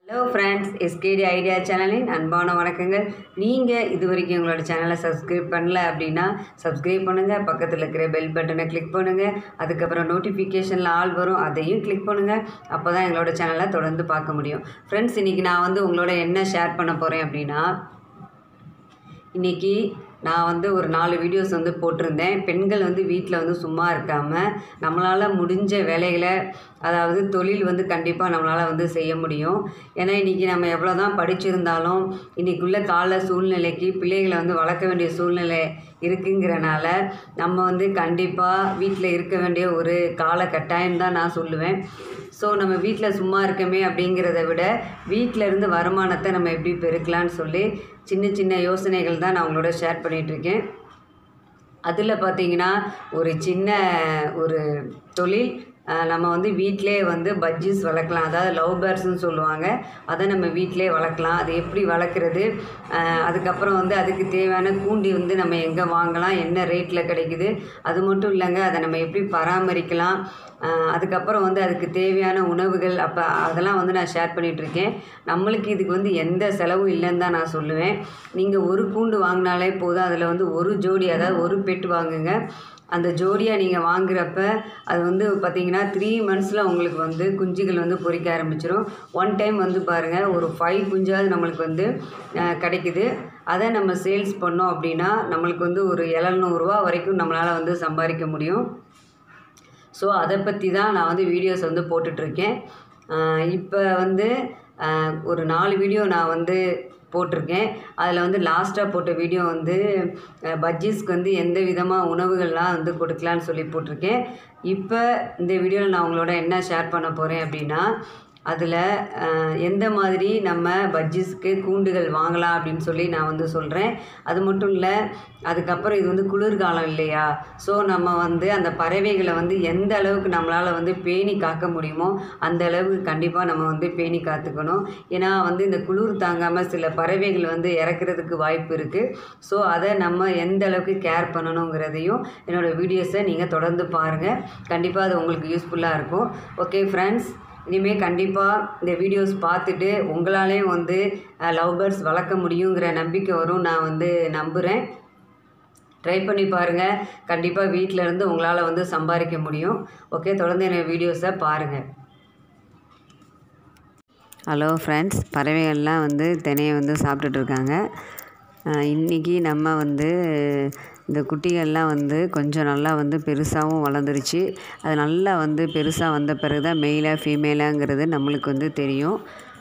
hello friends SKD idea சேனலின் அன்பான வணக்கங்கள் நீங்கள் இது வரைக்கும் எங்களோட சேனலை சப்ஸ்கிரைப் பண்ணல அப்படின்னா சப்ஸ்கிரைப் பண்ணுங்கள் பக்கத்தில் இருக்கிற பெல் பட்டனை கிளிக் பண்ணுங்கள் அதுக்கப்புறம் நோட்டிஃபிகேஷனில் ஆல் வரும் அதையும் கிளிக் பண்ணுங்கள் அப்போ தான் எங்களோட சேனலை தொடர்ந்து பார்க்க முடியும் ஃப்ரெண்ட்ஸ் இன்றைக்கி நான் வந்து உங்களோட என்ன ஷேர் பண்ண போகிறேன் அப்படின்னா இன்றைக்கி நான் வந்து ஒரு நாலு வீடியோஸ் வந்து போட்டிருந்தேன் பெண்கள் வந்து வீட்டில் வந்து சும்மா இருக்காமல் நம்மளால் முடிஞ்ச வேலைகளை அதாவது தொழில் வந்து கண்டிப்பாக நம்மளால் வந்து செய்ய முடியும் ஏன்னா இன்றைக்கி நம்ம எவ்வளோ தான் படிச்சிருந்தாலும் இன்றைக்குள்ள கால சூழ்நிலைக்கு பிள்ளைகளை வந்து வளர்க்க வேண்டிய சூழ்நிலை இருக்குங்கிறனால நம்ம வந்து கண்டிப்பாக வீட்டில் இருக்க வேண்டிய ஒரு கால கட்டாயம் தான் நான் சொல்லுவேன் ஸோ நம்ம வீட்டில் சும்மா இருக்கமே அப்படிங்கிறத விட வீட்டில் இருந்து வருமானத்தை நம்ம எப்படி பெருக்கலான்னு சொல்லி சின்ன சின்ன யோசனைகள் தான் நான் உங்களோட ஷேர் பண்ணிகிட்ருக்கேன் அதில் பார்த்தீங்கன்னா ஒரு சின்ன ஒரு தொழில் அஹ், நம்ம வந்து வீட்டிலே வந்து பஜ்ஜிஸ் வளர்க்கலாம் அதாவது லவ் பேர்ட்ஸ்னு சொல்லுவாங்க அதை நம்ம வீட்டிலே வளர்க்கலாம் அது எப்படி வளர்க்குறது அஹ், அதுக்கப்புறம் வந்து அதுக்கு தேவையான கூண்டி வந்து நம்ம எங்கே வாங்கலாம் என்ன ரேட்டில் கிடைக்குது அது மட்டும் இல்லைங்க அதை நம்ம எப்படி பராமரிக்கலாம் அஹ், அதுக்கப்புறம் வந்து அதுக்கு தேவையான உணவுகள் அப்போ அதெல்லாம் வந்து நான் ஷேர் பண்ணிகிட்ருக்கேன் நம்மளுக்கு இதுக்கு வந்து எந்த செலவும் இல்லைன்னு தான் நான் சொல்லுவேன் நீங்கள் ஒரு கூண்டு வாங்கினாலே போதும் அதில் வந்து ஒரு ஜோடி அதாவது ஒரு பெட் வாங்குங்க அந்த ஜோடியாக நீங்கள் வாங்குறப்ப அது வந்து பார்த்தீங்கன்னா த்ரீ மந்த்ஸில் உங்களுக்கு வந்து குஞ்சுகள் வந்து பொரிக்க ஆரம்பிச்சிடும் ஒன் டைம் வந்து பாருங்கள் ஒரு ஃபைவ் குஞ்சாவது நம்மளுக்கு வந்து அஹ், கிடைக்குது அதை நம்ம சேல்ஸ் பண்ணோம் அப்படின்னா நம்மளுக்கு வந்து ஒரு எழுநூறுவா வரைக்கும் நம்மளால் வந்து சம்பாதிக்க முடியும் ஸோ அதை பற்றி தான் நான் வந்து வீடியோஸ் வந்து போட்டுட்ருக்கேன் இப்போ வந்து ஆஹ், ஒரு நாலு வீடியோ நான் வந்து போட்டிருக்கேன் அதில் வந்து லாஸ்ட்டாக போட்ட வீடியோ வந்து அஹ், பஜ்ஜீஸ்க்கு வந்து எந்த விதமாக உணவுகள்லாம் வந்து கொடுக்கலான்னு சொல்லி போட்டிருக்கேன் இப்போ இந்த வீடியோவில் நான் உங்களோட என்ன ஷேர் பண்ண போகிறேன் அப்படின்னா அதில் எந்த மாதிரி நம்ம பஜ்ஜிஸ்க்கு கூண்டுகள் வாங்கலாம் அப்படின்னு சொல்லி நான் வந்து சொல்கிறேன் அது மட்டும் இல்லை அதுக்கப்புறம் இது வந்து குளிர்காலம் இல்லையா ஸோ நம்ம வந்து அந்த பறவைகளை வந்து எந்த அளவுக்கு நம்மளால் வந்து பேணி காக்க முடியுமோ அந்த அளவுக்கு கண்டிப்பாக நம்ம வந்து பேணி காத்துக்கணும் ஏன்னா வந்து இந்த குளிர் தாங்காமல் சில பறவைகள் வந்து இறக்குறதுக்கு வாய்ப்பு இருக்குது ஸோ அதை நம்ம எந்த அளவுக்கு கேர் பண்ணணுங்கிறதையும் என்னோடய வீடியோஸை நீங்கள் தொடர்ந்து பாருங்கள் கண்டிப்பாக அது உங்களுக்கு யூஸ்ஃபுல்லாக இருக்கும் ஓகே ஃப்ரெண்ட்ஸ் இனிமேல் கண்டிப்பாக இந்த வீடியோஸ் பார்த்துட்டு உங்களாலே வந்து லவ் பேர்ட்ஸ் வளர்க்க முடியுங்கிற நம்பிக்கை வரும் நான் வந்து நம்புகிறேன் ட்ரை பண்ணி பாருங்கள் கண்டிப்பாக வீட்டில் இருந்து உங்களால் வந்து சம்பாதிக்க முடியும் ஓகே தொடர்ந்து என்னோட வீடியோஸை பாருங்கள் ஹலோ ஃப்ரெண்ட்ஸ் பறவைகள்லாம் வந்து தினையை வந்து சாப்பிட்டுட்டு இருக்காங்க இன்றைக்கி நம்ம வந்து இந்த குட்டிகள்லாம் வந்து கொஞ்சம் நல்லா வந்து பெருசாகவும் வளர்ந்துருச்சு அது நல்லா வந்து பெருசாக வந்த பிறகு தான் மெயிலாக ஃபீமேலாங்கிறது நம்மளுக்கு வந்து தெரியும்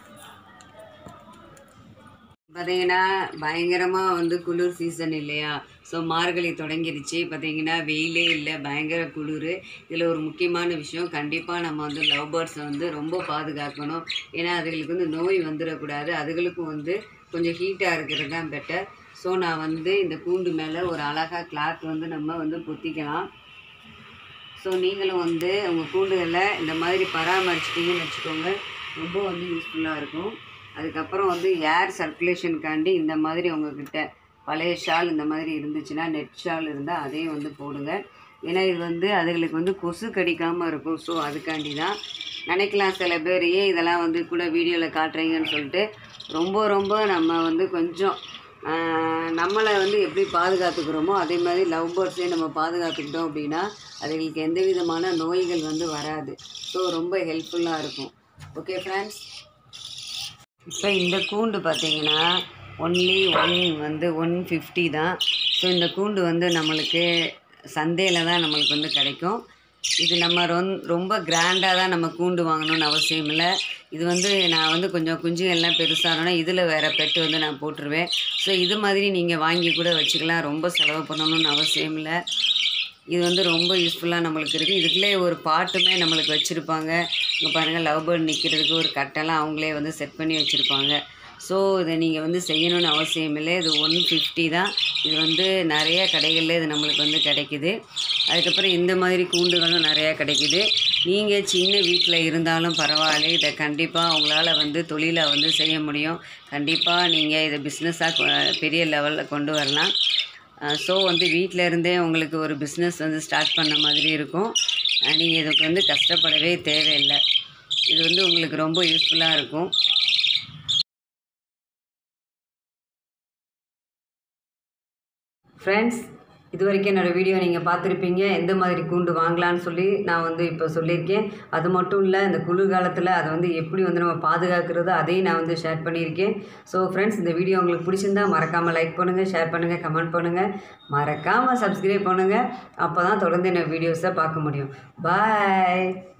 பார்த்தீங்கன்னா பயங்கரமாக வந்து குளிர் சீசன் இல்லையா ஸோ மார்கழி தொடங்கிருச்சு பார்த்தீங்கன்னா வெயிலே இல்லை பயங்கர குளிர் இதில் ஒரு முக்கியமான விஷயம் கண்டிப்பாக நம்ம வந்து லவ் பேர்ட்ஸை வந்து ரொம்ப பாதுகாக்கணும் ஏன்னா அதுகளுக்கு வந்து நோய் வந்துடக்கூடாது அதுகளுக்கும் வந்து கொஞ்சம் ஹீட்டாக இருக்கிறது தான் பெட்டர் ஸோ நான் வந்து இந்த கூண்டு மேலே ஒரு அழகாக கிளாத் வந்து நம்ம வந்து பொத்திக்கலாம் ஸோ நீங்களும் வந்து உங்கள் கூண்டுகளில் இந்த மாதிரி பராமரிச்சிட்டிங்கன்னு வச்சுக்கோங்க ரொம்ப வந்து யூஸ்ஃபுல்லாக இருக்கும் அதுக்கப்புறம் வந்து ஏர் சர்க்குலேஷனுக்காண்டி இந்த மாதிரி உங்ககிட்ட பழைய ஷால் இந்த மாதிரி இருந்துச்சுன்னா நெட் ஷால் இருந்தால் அதையும் வந்து போடுங்க ஏன்னா இது வந்து அதுகளுக்கு வந்து கொசு கடிக்காமல் இருக்கும் ஸோ அதுக்காண்டி தான் நினைக்கலாம் சில பேர் ஏன் இதெல்லாம் வந்து கூட வீடியோவில் காட்டுறீங்கன்னு சொல்லிட்டு ரொம்ப ரொம்ப நம்ம வந்து கொஞ்சம் ஆஹ், நம்மளை வந்து எப்படி பாதுகாத்துக்கிறோமோ அதே மாதிரி லவ் பேர்ட்ஸையும் நம்ம பாதுகாத்துக்கிட்டோம் அப்படின்னா அதுகளுக்கு எந்த விதமான நோய்கள் வந்து வராது ஸோ ரொம்ப ஹெல்ப்ஃபுல்லாக இருக்கும் ஓகே ஃப்ரெண்ட்ஸ் இப்போ இந்த கூண்டு பார்த்தீங்கன்னா ஒன்லி ஒன் வந்து ஒன் ஃபிஃப்டி தான் ஸோ இந்த கூண்டு வந்து நம்மளுக்கு சந்தையில் தான் நம்மளுக்கு வந்து கிடைக்கும் இது நம்ம ரொம் ரொம்ப கிராண்டாக தான் நம்ம கூண்டு வாங்கணும்னு அவசியம் இல்லை இது வந்து நான் வந்து கொஞ்சம் குஞ்சுகள்லாம் பெருசாகணும்னா இதில் வேறு பெட்டு வந்து நான் போட்டுருவேன் ஸோ இது மாதிரி நீங்கள் வாங்கி கூட வச்சுக்கலாம் ரொம்ப செலவு பண்ணணும்னு அவசியம் இல்லை இது வந்து ரொம்ப யூஸ்ஃபுல்லாக நம்மளுக்கு இருக்குது இதுக்குள்ளே ஒரு பாட்டுமே நம்மளுக்கு வச்சுருப்பாங்க இங்கே பாருங்கள் லவ் பேர்ட் நிற்கிறதுக்கு ஒரு கட்டெல்லாம் அவங்களே வந்து செட் பண்ணி வச்சுருப்பாங்க ஸோ இதை நீங்கள் வந்து செய்யணும்னு அவசியம் இல்லை இது ஒன் ஃபிஃப்டி தான் இது வந்து நிறைய கடைகளில் இது நம்மளுக்கு வந்து கிடைக்குது அதுக்கப்புறம் இந்த மாதிரி கூண்டுகளும் நிறையா கிடைக்குது நீங்கள் சின்ன வீட்டில் இருந்தாலும் பரவாயில்ல இதை கண்டிப்பாக உங்களால் வந்து தொழிலை வந்து செய்ய முடியும் கண்டிப்பாக நீங்கள் இதை பிஸ்னஸாக பெரிய லெவலில் கொண்டு வரலாம் ஸோ வந்து வீட்டில் இருந்தே உங்களுக்கு ஒரு பிஸ்னஸ் வந்து ஸ்டார்ட் பண்ண மாதிரி இருக்கும் நீங்கள் இதுக்கு வந்து கஷ்டப்படவே தேவையில்லை இது வந்து உங்களுக்கு ரொம்ப யூஸ்ஃபுல்லாக இருக்கும் ஃப்ரெண்ட்ஸ் இது வரைக்கும் என்னோடய வீடியோ நீங்கள் பார்த்துருப்பீங்க எந்த மாதிரி கூண்டு வாங்கலான்னு சொல்லி நான் வந்து இப்போ சொல்லியிருக்கேன் அது மட்டும் இல்லை இந்த குளிர்காலத்தில் அதை வந்து எப்படி வந்து நம்ம பாதுகாக்கிறது அதையும் நான் வந்து ஷேர் பண்ணியிருக்கேன் ஸோ ஃப்ரெண்ட்ஸ் இந்த வீடியோ உங்களுக்கு பிடிச்சிருந்தா மறக்காமல் லைக் பண்ணுங்கள் ஷேர் பண்ணுங்கள் கமெண்ட் பண்ணுங்கள் மறக்காமல் சப்ஸ்கிரைப் பண்ணுங்கள் அப்போ தான் தொடர்ந்து என்னோட வீடியோஸை பார்க்க முடியும் பாய்